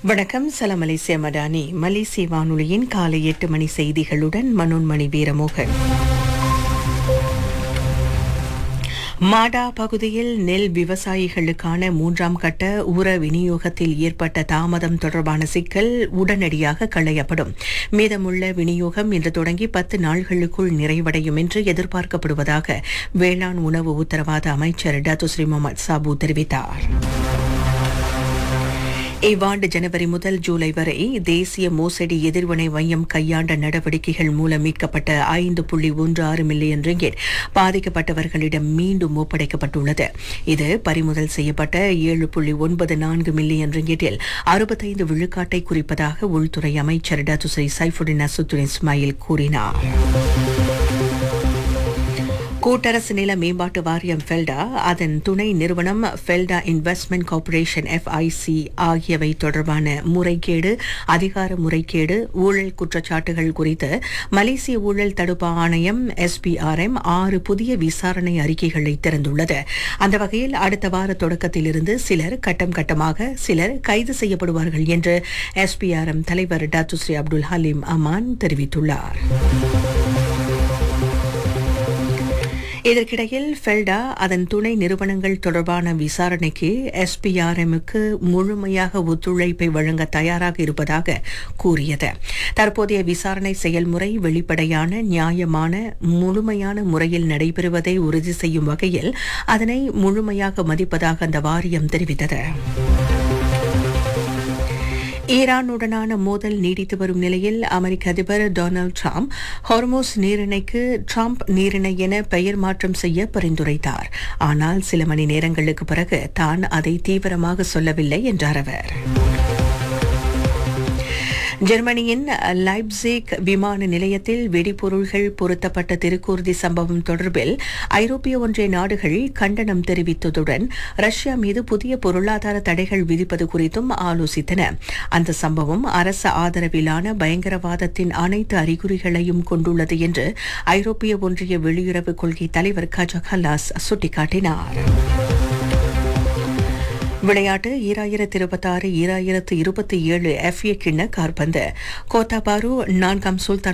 வணக்கம் சலாம் மலேசிய மடானி மலேசிய வானொலியின் காலை எட்டு மணி செய்திகளுடன் மனோன்மணி வீரமோகன் மாடா பகுதியில் நெல் விவசாயிகளுக்கான மூன்றாம் கட்ட உர விநியோகத்தில் ஏற்பட்ட தாமதம் தொடர்பான சிக்கல் உடனடியாக களையப்படும் மீதமுள்ள விநியோகம் இன்று தொடங்கி பத்து நாள்களுக்குள் நிறைவடையும் என்று எதிர்பார்க்கப்படுவதாக வேளாண் உணவு உத்தரவாத அமைச்சர் டத்துஸ்ரீ முகமது சாபு தெரிவித்தார் இவ்வாண்டு ஜனவரி முதல் ஜூலை வரை தேசிய மோசடி எதிர்வினை மையம் கையாண்ட நடவடிக்கைகள் மூலம் மீட்கப்பட்ட ஐந்து புள்ளி ஒன்று ஆறு மில்லியன் ரிங்கெட் பாதிக்கப்பட்டவர்களிடம் மீண்டும் ஒப்படைக்கப்பட்டுள்ளது இது பறிமுதல் செய்யப்பட்ட ஏழு புள்ளி ஒன்பது நான்கு மில்லியன் ரிங்கெட்டில் அறுபத்தைந்து விழுக்காட்டை குறிப்பதாக உள்துறை அமைச்சர் டத்துஸ்ரீ சைஃபுடின் அசுத்துன் இஸ்மாயில் கூறினார் கூட்டரசு நில மேம்பாட்டு வாரியம் ஃபெல்டா அதன் துணை நிறுவனம் ஃபெல்டா இன்வெஸ்ட்மெண்ட் கார்ப்பரேஷன் எஃப்ஐசி ஆகியவை தொடர்பான முறைகேடு அதிகார முறைகேடு ஊழல் குற்றச்சாட்டுகள் குறித்து மலேசிய ஊழல் தடுப்பு ஆணையம் எஸ்பிஆர்எம் ஆறு புதிய விசாரணை அறிக்கைகளை திறந்துள்ளது அந்த வகையில் அடுத்த வார தொடக்கத்திலிருந்து சிலர் கட்டம் கட்டமாக சிலர் கைது செய்யப்படுவார்கள் என்று எஸ்பிஆர்எம் தலைவர் டாத்துஸ்ரீ அப்துல் ஹலீம் அமான் தெரிவித்துள்ளார் இதற்கிடையில் ஃபெல்டா அதன் துணை நிறுவனங்கள் தொடர்பான விசாரணைக்கு எஸ்பிஆர்எம்முக்கு முழுமையாக ஒத்துழைப்பை வழங்க தயாராக இருப்பதாக கூறியது தற்போதைய விசாரணை செயல்முறை வெளிப்படையான நியாயமான முழுமையான முறையில் நடைபெறுவதை உறுதி செய்யும் வகையில் அதனை முழுமையாக மதிப்பதாக அந்த வாரியம் தெரிவித்தது ஈரானுடனான மோதல் நீடித்து வரும் நிலையில் அமெரிக்க அதிபர் டொனால்டு டிரம்ப் ஹார்மோஸ் நீரிணைக்கு ட்ரம்ப் நீரிணை என பெயர் மாற்றம் செய்ய பரிந்துரைத்தார் ஆனால் சில மணி நேரங்களுக்கு பிறகு தான் அதை தீவிரமாக சொல்லவில்லை என்றார் அவர் ஜெர்மனியின் லைப்சிக் விமான நிலையத்தில் வெடிபொருள்கள் பொருத்தப்பட்ட திருக்கூர்தி சம்பவம் தொடர்பில் ஐரோப்பிய ஒன்றிய நாடுகள் கண்டனம் தெரிவித்ததுடன் ரஷ்யா மீது புதிய பொருளாதார தடைகள் விதிப்பது குறித்தும் ஆலோசித்தன அந்த சம்பவம் அரசு ஆதரவிலான பயங்கரவாதத்தின் அனைத்து அறிகுறிகளையும் கொண்டுள்ளது என்று ஐரோப்பிய ஒன்றிய வெளியுறவு கொள்கை தலைவர் கஜா கல்லாஸ் சுட்டிக்காட்டினார் விளையாட்டு ஈராயிரத்து இருபத்தாறு ஈராயிரத்து இருபத்தி ஏழு எஃப்ஏ கிண்ண கார்பந்து கோத்தாபாரு நான்காம் சுல்தான்